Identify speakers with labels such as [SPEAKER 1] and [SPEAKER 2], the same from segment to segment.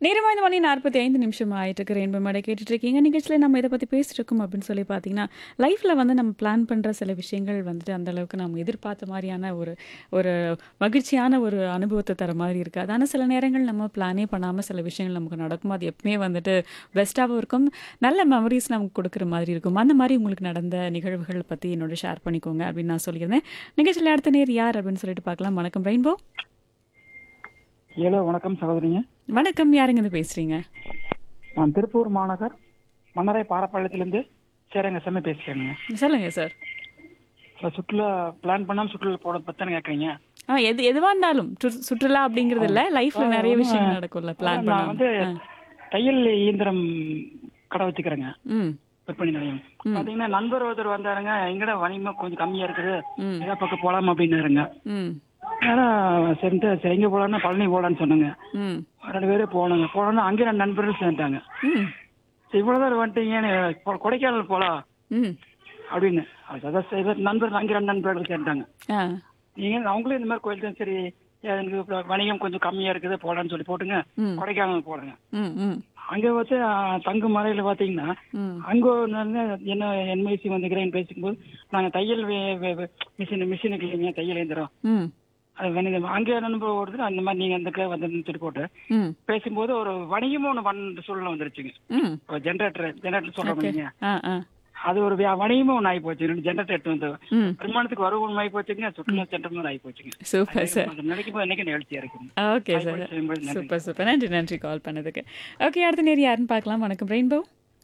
[SPEAKER 1] நேரமா இந்த மணி நாற்பத்தி ஐந்து நிமிஷம் ஆயிட்டு இருக்கு ரெயின்போ மேடை கேட்டுட்டு இருக்கீங்க நிகழ்ச்சியில் நம்ம இதை பற்றி பேசிட்டு இருக்கோம் அப்படின்னு சொல்லி பார்த்தீங்கன்னா லைஃப்பில் வந்து நம்ம பிளான் பண்ணுற சில விஷயங்கள் வந்துட்டு அந்த அளவுக்கு நம்ம எதிர்பார்த்த மாதிரியான ஒரு ஒரு மகிழ்ச்சியான ஒரு அனுபவத்தை தர மாதிரி இருக்காது ஆனால் சில நேரங்கள் நம்ம பிளானே பண்ணாமல் சில விஷயங்கள் நமக்கு நடக்கும் அது எப்பவுமே வந்துட்டு பெஸ்ட்டாகவும் இருக்கும் நல்ல மெமரிஸ் நமக்கு கொடுக்குற மாதிரி இருக்கும் அந்த மாதிரி உங்களுக்கு நடந்த நிகழ்வுகள் பற்றி என்னோட ஷேர் பண்ணிக்கோங்க அப்படின்னு நான் சொல்லியிருந்தேன் நிகழ்ச்சியில் அடுத்த நேர் யார் அப்படின்னு சொல்லிட்டு பார்க்கலாம் வணக்கம் ரெயின்போ
[SPEAKER 2] ஹலோ வணக்கம் சகோதரிங்க
[SPEAKER 1] வணக்கம் யாருங்க இருந்து பேசுறீங்க
[SPEAKER 2] நான் திருப்பூர் மாநகர் மன்னரை பாரப்பாளையத்திலிருந்து சேரங்க செம்ம பேசுகிறேங்க
[SPEAKER 1] சொல்லுங்க சார்
[SPEAKER 2] இப்போ சுற்றுலா பிளான் பண்ணாம சுற்றுலா போட பத்தானு கேட்குறீங்க
[SPEAKER 1] ஆ எது எதுவா இருந்தாலும் சுற்று- சுற்றுலா அப்படிங்கிறது இல்ல லைஃப்ல நிறைய விஷயங்கள் நடக்கும்ல பிளான்
[SPEAKER 2] நான்
[SPEAKER 1] பண்ணாம
[SPEAKER 2] வந்து தையல் இயந்திரம் கடை வச்சுக்கிறேங்க
[SPEAKER 1] ம்
[SPEAKER 2] விற்பனை நிலையம் பார்த்தீங்கன்னா நண்பர் ஒருத்தர் வந்தாருங்க எங்கட வணிகமாக கொஞ்சம் கம்மியா இருக்குது
[SPEAKER 1] ம்.
[SPEAKER 2] ஏதோ பக்கம் போகலாம் அப்படின்னாருங்க
[SPEAKER 1] ம்
[SPEAKER 2] அதனால் சரின்ட்டு சரி எங்கே போகலான்னா பழனி போகலான்னு சொன்னாங்க
[SPEAKER 1] ம்
[SPEAKER 2] ரெண்டு பேரும் போனோங்க போனோன்னா அங்கே ரெண்டு நண்பர்கள் சேர்ந்துட்டாங்க
[SPEAKER 1] ம்
[SPEAKER 2] சரி இவ்வளோ தூரம் வந்துட்டீங்கன்னு கொ- கொடைக்கானல் போகலாம்
[SPEAKER 1] ம்
[SPEAKER 2] அப்படின்னு அது அதான் சரி, நண்பர் அங்கே ரெண்டு நண்பர்கள் சேர்ந்துட்டாங்க
[SPEAKER 1] ஆ
[SPEAKER 2] நீங்க அவங்களும் இந்த மாதிரி கோயில் தான் சரி எனக்கு இப்ப வணிகம் கொஞ்சம் கம்மியா இருக்குது போலான்னு சொல்லி போட்டுங்க
[SPEAKER 1] ம்.
[SPEAKER 2] கொடைக்கானல் போடுங்க
[SPEAKER 1] ம் ம்
[SPEAKER 2] அங்க வந்து ஆ, தங்கு மலையில பாத்தீங்கன்னா
[SPEAKER 1] ம்
[SPEAKER 2] அங்க ஒரு நாள் என்ன என்மைசி வந்துக்கிறேன்னு பேசும்போது நாங்க தையல் வே- வே- வே- மிஷின் மிஷினுக்கு இல்லைங்க தையல் இயந்திரம்
[SPEAKER 1] ம்
[SPEAKER 2] அது வந்து அங்கே நண்பர் ஒருத்தர் அந்த மாதிரி நீங்க அந்த கிளை வந்துன்னு சொல்லி போட்டு
[SPEAKER 1] ம்
[SPEAKER 2] பேசும்போது ஒரு வணிகமும் ஒன்று பண்ண சூழ்நிலை வந்துருச்சுங்க
[SPEAKER 1] ம்
[SPEAKER 2] ஜென்ரேட்டர் ஜென்ரேட்டர் சொல்றோம் இல்லைங்க
[SPEAKER 1] ஆ ஆ
[SPEAKER 2] அது ஒரு வியா- வணிகமும் ஒன்று ஆகி போச்சு ரெண்டு ஜென்ரேட்டர் எடுத்து வந்து
[SPEAKER 1] ம்
[SPEAKER 2] வருமானத்துக்கு வருமானம் ஆகி போச்சுங்க சுற்றுலா சென்டர் மாதிரி ஆகி போச்சுங்க
[SPEAKER 1] சூப்பர் சார்
[SPEAKER 2] அது நினைக்கும் போது என்னைக்கு நிகழ்ச்சியா இருக்குங்க
[SPEAKER 1] ஓகே சார்
[SPEAKER 2] வாய்ப்பு செய்யும்போது நன்றி.
[SPEAKER 1] சூப்பர் சூப்பர் நன்றி நன்றி கால் பண்ணதுக்கு ஓகே அடுத்த நேர் யாருன்னு பார்க்கலாம் வணக்கம் ரெயின்போ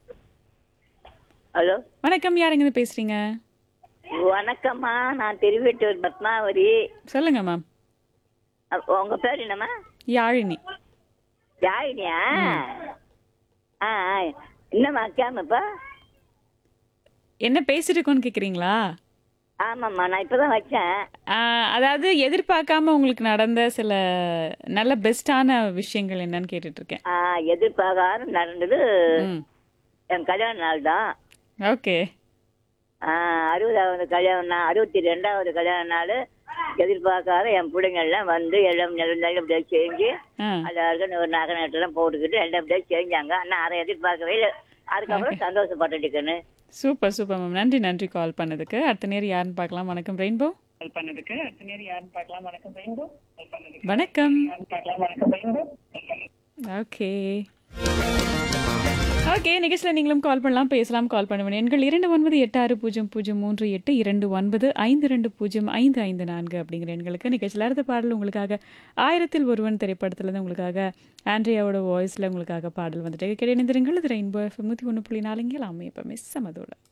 [SPEAKER 3] ஹலோ
[SPEAKER 1] வணக்கம் யாருங்க இருந்து பேசுறீங்க
[SPEAKER 3] வணக்கம்மா நான் திருவெட்டூர் பத்மாவதி
[SPEAKER 1] சொல்லுங்க மேம்
[SPEAKER 3] அ- உங்க பேர் என்னம்மா
[SPEAKER 1] யாழினி
[SPEAKER 3] யாழினியா ஆ ஆ. என்னம்மா கேமப்பா
[SPEAKER 1] என்ன பேசிட்டு இருக்கோன்னு கேக்குறீங்களா
[SPEAKER 3] ஆமாம்மா நான் இப்பதான் வச்சேன்
[SPEAKER 1] ஆஹ் அதாவது எதிர்பார்க்காம உங்களுக்கு நடந்த சில நல்ல பெஸ்டான விஷயங்கள் என்னன்னு கேட்டுட்டு இருக்கேன்
[SPEAKER 3] ஆ எதிர்பார்க்காத நடந்தது
[SPEAKER 1] ம்
[SPEAKER 3] என் கல்யாண நாள் தான்
[SPEAKER 1] ஓகே
[SPEAKER 3] ஆ, அறுபதாவது கல்யாண நாள் அறுபத்தி ரெண்டாவது கல்யாண நாள் எதிர்பார்க்காத என் பிள்ளைங்க எல்லாம் வந்து எல்லாம் நல்ல நல்லபடியாக செஞ்சு
[SPEAKER 1] ஆ
[SPEAKER 3] எல்லாருக்கும் ஒரு நகை நட்டெல்லாம் போட்டுக்கிட்டு நல்லபடியாக செஞ்சாங்க ஆனால் அதை எதிர்பார்க்கவே இல்லை அதுக்கப்புறம் சந்தோஷப்பட்டுட்டுக்குன்னு
[SPEAKER 1] சூப்பர் சூப்பர் மேம் நன்றி நன்றி கால் பண்ணதுக்கு அடுத்த நேர் யாருன்னு பார்க்கலாம் வணக்கம் ரெயின்போ
[SPEAKER 2] பண்ணதுக்கு அடுத்த நேரம் யாருன்னு பார்க்கலாம் வணக்கம் ரெயின்போ
[SPEAKER 1] வணக்கம்
[SPEAKER 2] பார்க்கலாம் வணக்கம் ரெயின்போ
[SPEAKER 1] ஓகே ஓகே நிகழ்ச்சியில் நீங்களும் கால் பண்ணலாம் பேசலாம் கால் பண்ண வேண்டிய எண்கள் இரண்டு ஒன்பது எட்டு ஆறு பூஜ்ஜியம் பூஜ்ஜியம் மூன்று எட்டு இரண்டு ஒன்பது ஐந்து ரெண்டு பூஜ்ஜியம் ஐந்து ஐந்து நான்கு அப்படிங்கிற எண்களுக்கு நிகழ்ச்சியில் அடுத்த பாடல் உங்களுக்காக ஆயிரத்தில் ஒருவன் திரைப்படத்துலேருந்து உங்களுக்காக ஆண்ட்ரியாவோட வாய்ஸில் உங்களுக்காக பாடல் வந்துட்டு கிடைந்திருங்கள் இது ரெயின்போ எஃப்எம் நூற்றி ஒன்று புள்ளி நாலுங்கில் அமையப்பமே சமதோட